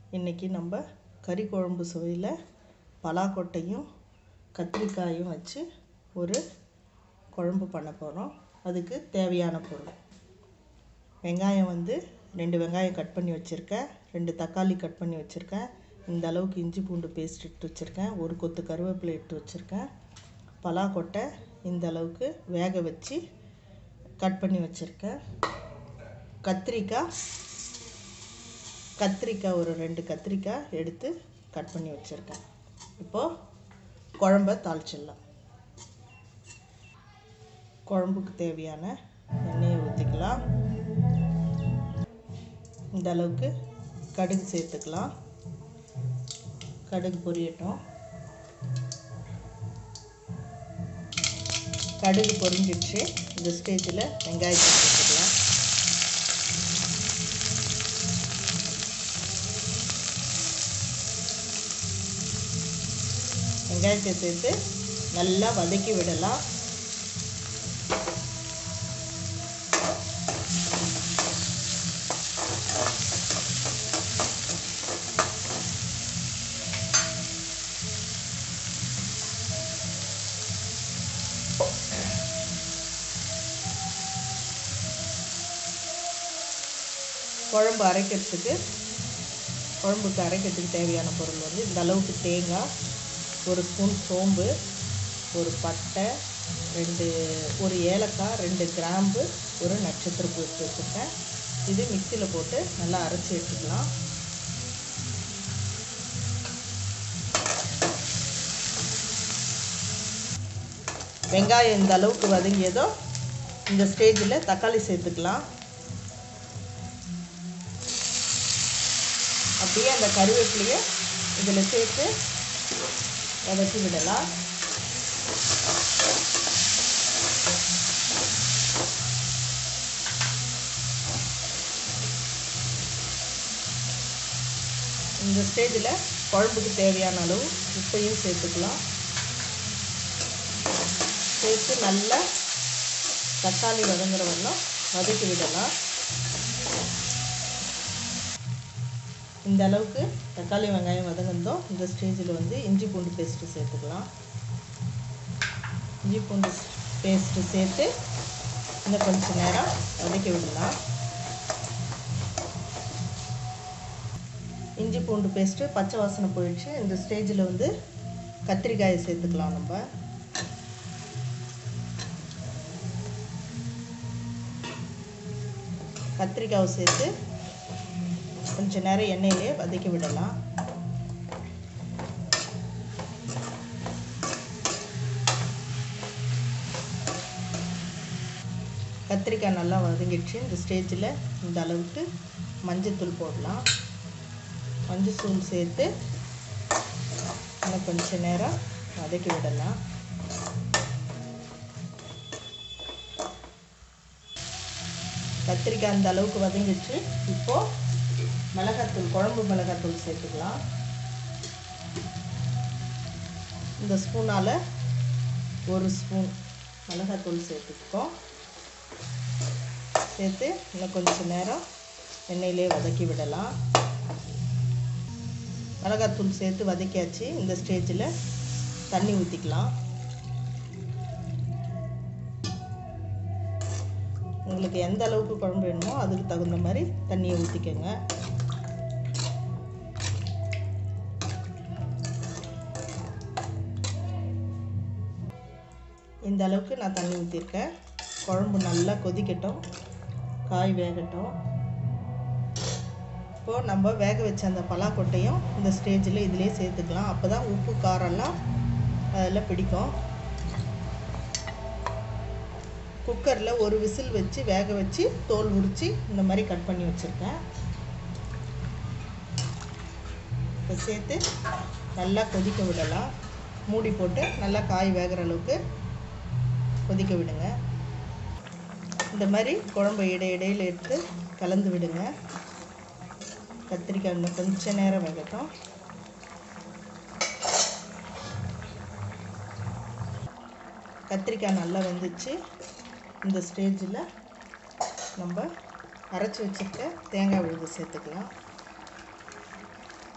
இன்றைக்கி நம்ம கறி குழம்பு சுவையில் பலாக்கொட்டையும் கத்திரிக்காயும் வச்சு ஒரு குழம்பு பண்ண போகிறோம் அதுக்கு தேவையான பொருள் வெங்காயம் வந்து ரெண்டு வெங்காயம் கட் பண்ணி வச்சுருக்கேன் ரெண்டு தக்காளி கட் பண்ணி வச்சுருக்கேன் இந்த அளவுக்கு இஞ்சி பூண்டு பேஸ்ட் எடுத்து வச்சுருக்கேன் ஒரு கொத்து கருவேப்பிலை எடுத்து வச்சுருக்கேன் பலாக்கொட்டை இந்த அளவுக்கு வேக வச்சு கட் பண்ணி வச்சுருக்கேன் கத்திரிக்காய் கத்திரிக்காய் ஒரு ரெண்டு கத்திரிக்காய் எடுத்து கட் பண்ணி வச்சுருக்கேன் இப்போது குழம்ப தாளிச்சிடலாம் குழம்புக்கு தேவையான எண்ணெயை ஊற்றிக்கலாம் இந்த அளவுக்கு கடுகு சேர்த்துக்கலாம் கடுகு பொரியட்டும் கடுகு பொரிஞ்சிடுச்சு இந்த ஸ்டேஜில் வெங்காயத்தை சேர்த்துக்கலாம் வெங்காயத்தை சேர்த்து நல்லா வதக்கி விடலாம் குழம்பு அரைக்கிறதுக்கு குழம்புக்கு அரைக்கிறதுக்கு தேவையான பொருள் வந்து இந்த அளவுக்கு தேங்காய் ஒரு ஸ்பூன் சோம்பு ஒரு பட்டை ரெண்டு ஒரு ஏலக்காய் ரெண்டு கிராம்பு ஒரு நட்சத்திர பூ எடுத்து வச்சுருக்கேன் இது மிக்சியில் போட்டு நல்லா அரைச்சி எடுத்துக்கலாம் வெங்காயம் இந்த அளவுக்கு வதங்கியதோ இந்த ஸ்டேஜில் தக்காளி சேர்த்துக்கலாம் அப்படியே அந்த கருவேப்பிலையை இதில் சேர்த்து வதக்கி விடலாம் இந்த ஸ்டேஜில் குழம்புக்கு தேவையான அளவு உப்பையும் சேர்த்துக்கலாம் சேர்த்து நல்லா தக்காளி வதங்குற வரலாம் வதக்கி விடலாம் இந்த அளவுக்கு தக்காளி வெங்காயம் வதங்கிருந்தோம் இந்த ஸ்டேஜில் வந்து இஞ்சி பூண்டு பேஸ்ட்டு சேர்த்துக்கலாம் இஞ்சி பூண்டு பேஸ்ட்டு சேர்த்து இன்னும் கொஞ்சம் நேரம் வதக்கி விடலாம் இஞ்சி பூண்டு பேஸ்ட்டு பச்சை வாசனை போயிடுச்சு இந்த ஸ்டேஜில் வந்து கத்திரிக்காயை சேர்த்துக்கலாம் நம்ம கத்திரிக்காவை சேர்த்து கொஞ்சம் நேரம் எண்ணெயிலே வதக்கி விடலாம் கத்திரிக்காய் நல்லா வதங்கிடுச்சு இந்த ஸ்டேஜில் இந்த அளவுக்கு மஞ்சத்தூள் போடலாம் மஞ்சத்தூள் சேர்த்து இன்னும் கொஞ்சம் நேரம் வதக்கி விடலாம் கத்திரிக்காய் அந்த அளவுக்கு வதங்கிடுச்சு இப்போது மிளகாத்தூள் குழம்பு மிளகாத்தூள் சேர்த்துக்கலாம் இந்த ஸ்பூனால் ஒரு ஸ்பூன் மிளகாத்தூள் சேர்த்துக்கோம் சேர்த்து இன்னும் கொஞ்சம் நேரம் எண்ணெயிலே வதக்கி விடலாம் மிளகாத்தூள் சேர்த்து வதக்கியாச்சு இந்த ஸ்டேஜில் தண்ணி ஊற்றிக்கலாம் உங்களுக்கு எந்த அளவுக்கு குழம்பு வேணுமோ அதுக்கு தகுந்த மாதிரி தண்ணியை ஊற்றிக்கோங்க இந்த அளவுக்கு நான் தண்ணி ஊற்றிருக்கேன் குழம்பு நல்லா கொதிக்கட்டும் காய் வேகட்டும் இப்போது நம்ம வேக வச்ச அந்த பலாக்கொட்டையும் இந்த ஸ்டேஜில் இதிலே சேர்த்துக்கலாம் அப்போ தான் உப்பு காரம்லாம் அதில் பிடிக்கும் குக்கரில் ஒரு விசில் வச்சு வேக வச்சு தோல் உரித்து இந்த மாதிரி கட் பண்ணி வச்சுருக்கேன் இப்போ சேர்த்து நல்லா கொதிக்க விடலாம் மூடி போட்டு நல்லா காய் வேகிற அளவுக்கு கொதிக்க விடுங்க இந்த மாதிரி குழம்பு இடை இடையில் எடுத்து கலந்து விடுங்க கத்திரிக்காய் இன்னும் கொஞ்ச நேரம் வேகட்டும் கத்திரிக்காய் நல்லா வெந்துச்சு இந்த ஸ்டேஜில் நம்ம அரைச்சி வச்சுருக்க தேங்காய் விழுது சேர்த்துக்கலாம்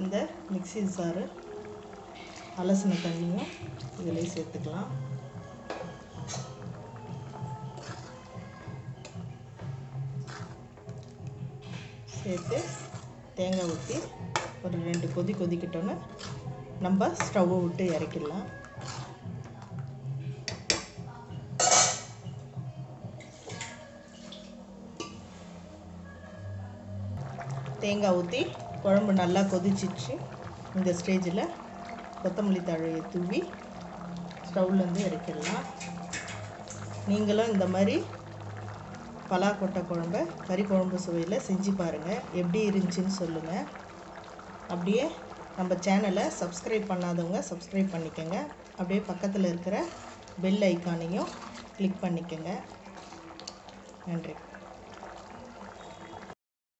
இந்த மிக்ஸி சாறு அலசின தண்ணியும் இதிலே சேர்த்துக்கலாம் சேர்த்து தேங்காய் ஊற்றி ஒரு ரெண்டு கொதி கொதிக்கிட்டோன்னு நம்ம ஸ்டவ்வை விட்டு இறக்கிடலாம் தேங்காய் ஊற்றி குழம்பு நல்லா கொதிச்சிச்சு இந்த ஸ்டேஜில் கொத்தமல்லி தழையை தூவி ஸ்டவ்லேருந்து இறக்கிடலாம் நீங்களும் இந்த மாதிரி பலாக்கொட்டை குழம்ப கறி குழம்பு சுவையில் செஞ்சு பாருங்கள் எப்படி இருந்துச்சுன்னு சொல்லுங்கள் அப்படியே நம்ம சேனலை சப்ஸ்கிரைப் பண்ணாதவங்க சப்ஸ்கிரைப் பண்ணிக்கோங்க அப்படியே பக்கத்தில் இருக்கிற பெல் ஐக்கானையும் கிளிக் பண்ணிக்கோங்க நன்றி